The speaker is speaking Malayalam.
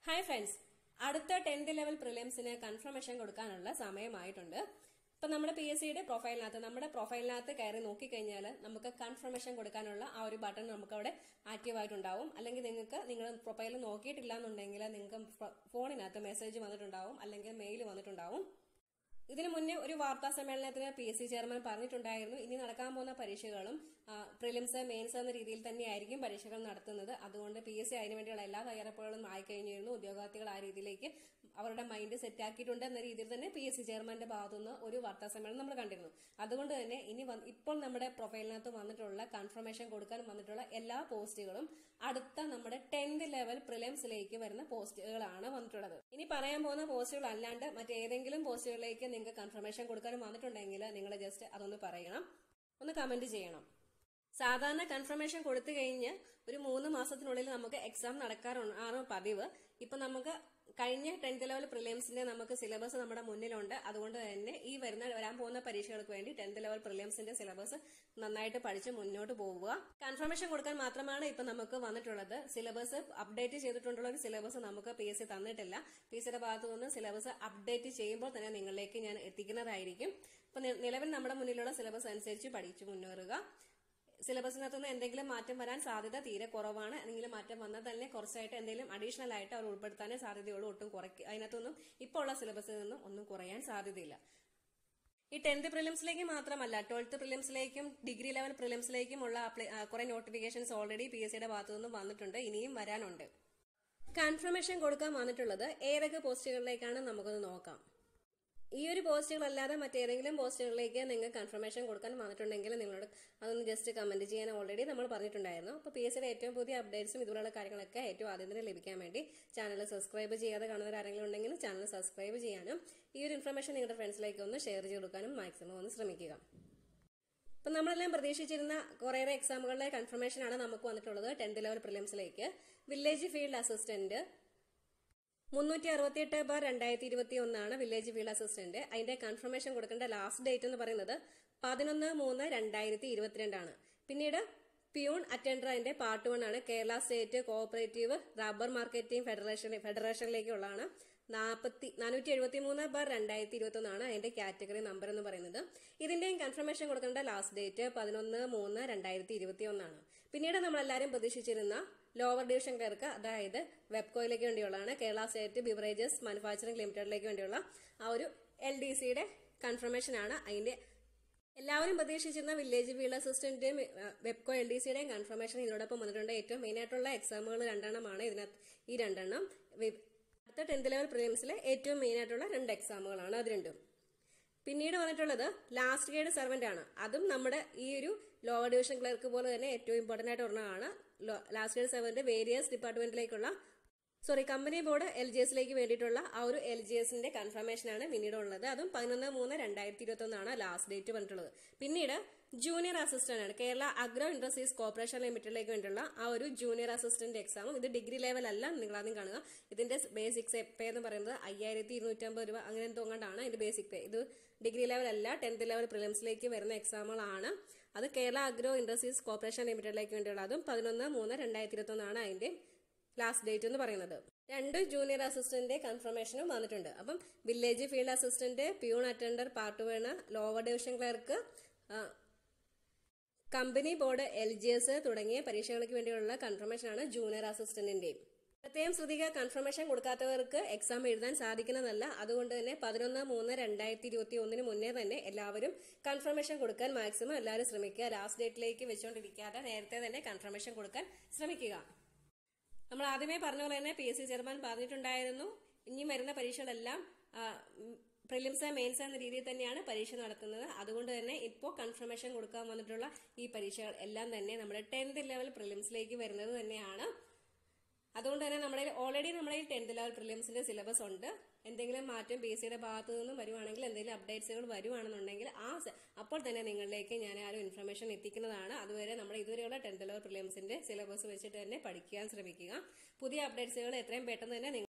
ഹായ് ഫ്രണ്ട്സ് അടുത്ത ടെൻത്ത് ലെവൽ പ്രിലിംസിന് കൺഫർമേഷൻ കൊടുക്കാനുള്ള സമയമായിട്ടുണ്ട് ഇപ്പൊ നമ്മുടെ പി എസ് സിയുടെ പ്രൊഫൈലിനകത്ത് നമ്മുടെ പ്രൊഫൈലിനകത്ത് കയറി നോക്കിക്കഴിഞ്ഞാൽ നമുക്ക് കൺഫർമേഷൻ കൊടുക്കാനുള്ള ആ ഒരു ബട്ടൺ നമുക്ക് അവിടെ ആക്റ്റീവ് ആയിട്ടുണ്ടാവും അല്ലെങ്കിൽ നിങ്ങൾക്ക് നിങ്ങൾ പ്രൊഫൈൽ നോക്കിയിട്ടില്ല എന്നുണ്ടെങ്കിൽ നിങ്ങൾക്ക് ഫോണിനകത്ത് മെസ്സേജ് വന്നിട്ടുണ്ടാവും അല്ലെങ്കിൽ മെയിൽ വന്നിട്ടുണ്ടാവും ഇതിനു മുന്നേ ഒരു വാർത്താ സമ്മേളനത്തിന് പി എസ് സി ചെയർമാൻ പറഞ്ഞിട്ടുണ്ടായിരുന്നു ഇനി നടക്കാൻ പോകുന്ന പരീക്ഷകളും പ്രിലിംസ് മെയിൻസ് എന്ന രീതിയിൽ തന്നെയായിരിക്കും പരീക്ഷകൾ നടത്തുന്നത് അതുകൊണ്ട് പി എസ് സി അതിനുവേണ്ടിയുള്ള എല്ലാ തയ്യാറെടുപ്പുകളും ആയിക്കഴിഞ്ഞിരുന്നു ഉദ്യോഗാർത്ഥികൾ ആ രീതിയിലേക്ക് അവരുടെ മൈൻഡ് സെറ്റ് ആക്കിയിട്ടുണ്ട് എന്ന രീതിയിൽ തന്നെ പി എസ് സി ചെയർമാന്റെ ഭാഗത്തുനിന്ന് ഒരു വാർത്താ സമ്മേളനം നമ്മൾ കണ്ടിരുന്നു അതുകൊണ്ട് തന്നെ ഇനി വന്ന് ഇപ്പോൾ നമ്മുടെ പ്രൊഫൈലിനകത്ത് വന്നിട്ടുള്ള കൺഫർമേഷൻ കൊടുക്കാൻ വന്നിട്ടുള്ള എല്ലാ പോസ്റ്റുകളും അടുത്ത നമ്മുടെ ടെൻത്ത് ലെവൽ പ്രിലിംസിലേക്ക് വരുന്ന പോസ്റ്റുകളാണ് വന്നിട്ടുള്ളത് ഇനി പറയാൻ പോകുന്ന പോസ്റ്റുകൾ അല്ലാണ്ട് മറ്റേതെങ്കിലും പോസ്റ്റുകളിലേക്ക് നിങ്ങൾക്ക് കൺഫർമേഷൻ കൊടുക്കാനും വന്നിട്ടുണ്ടെങ്കിൽ നിങ്ങൾ ജസ്റ്റ് അതൊന്ന് പറയണം ഒന്ന് കമന്റ് ചെയ്യണം സാധാരണ കൺഫർമേഷൻ കൊടുത്തു കഴിഞ്ഞ് ഒരു മൂന്ന് മാസത്തിനുള്ളിൽ നമുക്ക് എക്സാം നടക്കാറാണ് പതിവ് ഇപ്പൊ നമുക്ക് കഴിഞ്ഞ ടെൻത്ത് ലെവൽ പ്രിലിംസിന്റെ നമുക്ക് സിലബസ് നമ്മുടെ മുന്നിലുണ്ട് അതുകൊണ്ട് തന്നെ ഈ വരുന്ന വരാൻ പോകുന്ന പരീക്ഷകൾക്ക് വേണ്ടി ടെൻത്ത് ലെവൽ പ്രിലിംസിന്റെ സിലബസ് നന്നായിട്ട് പഠിച്ച് മുന്നോട്ട് പോവുക കൺഫർമേഷൻ കൊടുക്കാൻ മാത്രമാണ് ഇപ്പൊ നമുക്ക് വന്നിട്ടുള്ളത് സിലബസ് അപ്ഡേറ്റ് ചെയ്തിട്ടുള്ള ഒരു സിലബസ് നമുക്ക് പി എസ് സി തന്നിട്ടില്ല പി എസ് സിയുടെ ഭാഗത്തു നിന്ന് സിലബസ് അപ്ഡേറ്റ് ചെയ്യുമ്പോൾ തന്നെ നിങ്ങളിലേക്ക് ഞാൻ എത്തിക്കുന്നതായിരിക്കും ഇപ്പൊ നിലവിൽ നമ്മുടെ മുന്നിലുള്ള സിലബസ് അനുസരിച്ച് പഠിച്ചു മുന്നേറുക സിലബസിനകത്ത് നിന്ന് എന്തെങ്കിലും മാറ്റം വരാൻ സാധ്യത തീരെ കുറവാണ് എന്തെങ്കിലും മാറ്റം വന്നാൽ തന്നെ കുറച്ചായിട്ട് എന്തെങ്കിലും അഡീഷണൽ ആയിട്ട് അവർ ഉൾപ്പെടുത്താനേ സാധ്യതയുള്ളൂ ഒട്ടും കുറയ്ക്കുക അതിനകത്തൊന്നും ഇപ്പോൾ ഉള്ള സിലബസിൽ നിന്നും ഒന്നും കുറയാൻ സാധ്യതയില്ല ഈ ടെൻത്ത് പ്രിലിംസിലേക്ക് മാത്രമല്ല ട്വൽത്ത് പ്രിലിംസിലേക്കും ഡിഗ്രി ലെവൽ പ്രിലിംസിലേക്കും ഉള്ള കുറെ നോട്ടിഫിക്കേഷൻസ് ഓൾറെഡി പി എസ് സിയുടെ ഭാഗത്തു നിന്നും വന്നിട്ടുണ്ട് ഇനിയും വരാനുണ്ട് കൺഫർമേഷൻ കൊടുക്കാൻ വന്നിട്ടുള്ളത് ഏതൊക്കെ പോസ്റ്റുകളിലേക്കാണ് നമുക്കൊന്ന് നോക്കാം ഈ ഒരു പോസ്റ്റുകളല്ലാതെ മറ്റേതെങ്കിലും പോസ്റ്റുകളിലേക്ക് നിങ്ങൾക്ക് കൺഫർമേഷൻ കൊടുക്കാൻ വന്നിട്ടുണ്ടെങ്കിൽ നിങ്ങളോട് അതൊന്ന് ജസ്റ്റ് കമന്റ് ചെയ്യാൻ ഓൾറെഡി നമ്മൾ പറഞ്ഞിട്ടുണ്ടായിരുന്നു അപ്പോൾ പി എസ് സിയുടെ ഏറ്റവും പുതിയ അപ്ഡേറ്റ്സും ഇതുപോലുള്ള കാര്യങ്ങളൊക്കെ ഏറ്റവും ആദ്യം തന്നെ ലഭിക്കാൻ വേണ്ടി ചാനൽ സബ്സ്ക്രൈബ് ചെയ്യാതെ കാണുന്നവർ ആരെങ്കിലും ഉണ്ടെങ്കിൽ ചാനൽ സബ്സ്ക്രൈബ് ചെയ്യാനും ഈ ഒരു ഇൻഫർമേഷൻ നിങ്ങളുടെ ഫ്രണ്ട്സിലേക്ക് ഒന്ന് ഷെയർ ചെയ്ത് കൊടുക്കാനും മാക്സിമം ഒന്ന് ശ്രമിക്കുക ഇപ്പം നമ്മളെല്ലാം പ്രതീക്ഷിച്ചിരുന്ന കുറേയേറെ എക്സാമുകളുടെ കൺഫർമേഷൻ ആണ് നമുക്ക് വന്നിട്ടുള്ളത് ടെൻത്ത് ലെവൽ പ്രിലിംസിലേക്ക് വില്ലേജ് ഫീൽഡ് അസിസ്റ്റന്റ് മുന്നൂറ്റി അറുപത്തിയെട്ട് ബാർ രണ്ടായിരത്തി ഇരുപത്തി ഒന്നാണ് വില്ലേജ് ഫീൽഡ് അസിസ്റ്റന്റ് അതിന്റെ കൺഫർമേഷൻ കൊടുക്കേണ്ട ലാസ്റ്റ് ഡേറ്റ് എന്ന് പറയുന്നത് പതിനൊന്ന് മൂന്ന് രണ്ടായിരത്തി ഇരുപത്തിരണ്ടാണ് പിന്നീട് പ്യൂൺ അറ്റൻഡർ അതിന്റെ പാർട്ട് വൺ ആണ് Kerala state cooperative rubber marketing federation ഫെഡറേഷനിലേക്കുള്ളതാണ് നാൽപ്പത്തി നാനൂറ്റി എഴുപത്തി മൂന്ന് ബാർ രണ്ടായിരത്തി ഇരുപത്തി ഒന്നാണ് അതിന്റെ കാറ്റഗറി നമ്പർ എന്ന് പറയുന്നത് ഇതിന്റെയും കൺഫർമേഷൻ കൊടുക്കേണ്ട ലാസ്റ്റ് ഡേറ്റ് പതിനൊന്ന് മൂന്ന് രണ്ടായിരത്തി ഇരുപത്തി ഒന്നാണ് പിന്നീട് നമ്മളെല്ലാവരും പ്രതീക്ഷിച്ചിരുന്ന ലോവർ ഡിവിഷൻ ക്ലർക്ക് അതായത് വെബ്കോയിലേക്ക് വേണ്ടിയുള്ളതാണ് കേരള സ്റ്റേറ്റ് ബിവറേജസ് മാനുഫാക്ചറിംഗ് ലിമിറ്റഡിലേക്ക് വേണ്ടിയുള്ള ആ ഒരു എൽ ഡി സിയുടെ കൺഫർമേഷൻ ആണ് അതിന്റെ എല്ലാവരും പ്രതീക്ഷിച്ചിരുന്ന വില്ലേജ് ഫീൽഡ് അസിസ്റ്റന്റും വെബ്കോ എൽ ഡി സിയുടെയും കൺഫർമേഷൻ ഇതിനോടൊപ്പം വന്നിട്ടുണ്ട് ഏറ്റവും മെയിൻ ആയിട്ടുള്ള എക്സാമുകൾ രണ്ടെണ്ണമാണ് ഇതിനകത്ത് ഈ രണ്ടെണ്ണം അടുത്ത ടെൻത്ത് ലെവൽ പ്രിലിംസിലെ ഏറ്റവും മെയിൻ ആയിട്ടുള്ള രണ്ട് എക്സാമുകളാണ് അത് രണ്ടും പിന്നീട് വന്നിട്ടുള്ളത് ലാസ്റ്റ് ഗ്രേഡ് സെർവന്റ് ആണ് അതും നമ്മുടെ ഈ ഒരു ലോവർ ഡിവിഷൻ ക്ലർക്ക് പോലെ തന്നെ ഏറ്റവും ഇമ്പോർട്ടന്റ് ആയിട്ട് ഒരെണ്ണമാണ് ലാസ്റ്റ് ഗ്രേഡ് സെർവന്റ് വേരിയസ് ഡിപ്പാർട്ട്മെന്റിലേക്കുള്ള sorry company board L G എസിലേക്ക് വേണ്ടിയിട്ടുള്ള ആ ഒരു എൽ ജി എസിന്റെ കൺഫർമേഷൻ ആണ് പിന്നീട് ഉള്ളത് അതും പതിനൊന്ന് മൂന്ന് രണ്ടായിരത്തി ഇരുപത്തി ഒന്നാണ് ലാസ്റ്റ് ഡേറ്റ് പറഞ്ഞിട്ടുള്ളത് പിന്നീട് ജൂനിയർ അസിസ്റ്റന്റ് ആണ് കേരള അഗ്രോ ഇൻഡസ്ട്രീസ് കോർപ്പറേഷൻ ലിമിറ്റഡിലേക്ക് വേണ്ടിയുള്ള ആ ഒരു ജൂനിയർ അസിസ്റ്റന്റ് എക്സാമും ഇത് ഡിഗ്രി ലെവൽ അല്ല നിങ്ങൾ ആദ്യം കാണുക ഇതിന്റെ ബേസിക് പേ എന്ന് പറയുന്നത് അയ്യായിരത്തി ഇരുന്നൂറ്റമ്പത് രൂപ അങ്ങനെ തോങ്ങണ്ടാണ് ഇതിന്റെ ബേസിക് പേ ഇത് ഡിഗ്രി ലെവൽ അല്ല ടെൻത്ത് ലെവൽ പ്രിലിംസിലേക്ക് വരുന്ന എക്സാമുകളാണ് അത് കേരള അഗ്രോ ഇൻഡസ്ട്രീസ് കോർപ്പറേഷൻ ലിമിറ്റഡിലേക്ക് വേണ്ടിയുള്ള അതും പതിനൊന്ന് മൂന്ന് രണ്ടായിരത്തി ഇരുപത്തി ഒന്നാണ് അതിന്റെ ലാസ്റ്റ് ഡേറ്റ് എന്ന് പറയുന്നത് രണ്ട് ജൂനിയർ അസിസ്റ്റന്റ് കൺഫർമേഷനും വന്നിട്ടുണ്ട് അപ്പം village field assistant peon attender part വേണ lower division clerk company board L G S തുടങ്ങിയ പരീക്ഷകൾക്ക് വേണ്ടിയുള്ള കൺഫർമേഷനാണ് ജൂനിയർ അസിസ്റ്റന്റിന്റെയും പ്രത്യേകം ശ്രുതിക കൺഫർമേഷൻ കൊടുക്കാത്തവർക്ക് എക്സാം എഴുതാൻ സാധിക്കുന്നതല്ല അതുകൊണ്ട് തന്നെ പതിനൊന്ന് മൂന്ന് രണ്ടായിരത്തി ഇരുപത്തി ഒന്നിന് മുന്നേ തന്നെ എല്ലാവരും കൺഫർമേഷൻ കൊടുക്കാൻ മാക്സിമം എല്ലാവരും ശ്രമിക്കുക ലാസ്റ്റ് ഡേറ്റിലേക്ക് വെച്ചുകൊണ്ടിരിക്കാതെ നേരത്തെ തന്നെ കൺഫർമേഷൻ കൊടുക്കാൻ ശ്രമിക്കുക നമ്മൾ ആദ്യമേ പറഞ്ഞ പോലെ തന്നെ പി എസ് സി ചെയർമാൻ പറഞ്ഞിട്ടുണ്ടായിരുന്നു ഇനി വരുന്ന പരീക്ഷകളെല്ലാം പ്രിലിംസ് മെയിൻസ് എന്ന രീതിയിൽ തന്നെയാണ് പരീക്ഷ നടത്തുന്നത് അതുകൊണ്ട് തന്നെ ഇപ്പോൾ കൺഫർമേഷൻ കൊടുക്കാൻ വന്നിട്ടുള്ള ഈ പരീക്ഷകൾ എല്ലാം തന്നെ നമ്മുടെ ടെൻത്ത് ലെവൽ പ്രിലിംസിലേക്ക് വരുന്നത് തന്നെയാണ് അതുകൊണ്ട് തന്നെ നമ്മുടെ ഓൾറെഡി നമ്മുടെ ഈ ടെൻത്ത് ലെവൽ പ്രിലിംസിന്റെ സിലബസ് ഉണ്ട് എന്തെങ്കിലും മാറ്റം പി എസ് സിയുടെ ഭാഗത്തു നിന്നും വരുവാണെങ്കിൽ എന്തെങ്കിലും അപ്ഡേറ്റ്സുകൾ വരുവാണെന്നുണ്ടെങ്കിൽ ആ അപ്പോൾ തന്നെ നിങ്ങളിലേക്ക് ഞാൻ ആ ഒരു ഇൻഫർമേഷൻ എത്തിക്കുന്നതാണ് അതുവരെ നമ്മുടെ ഇതുവരെയുള്ള ടെൻത്ത് ലെവൽ പ്രിലിംസിന്റെ സിലബസ് വെച്ചിട്ട് തന്നെ പഠിക്കാൻ ശ്രമിക്കുക പുതിയ അപ്ഡേറ്റ്സുകൾ എത്രയും പെട്ടെന്ന് തന്നെ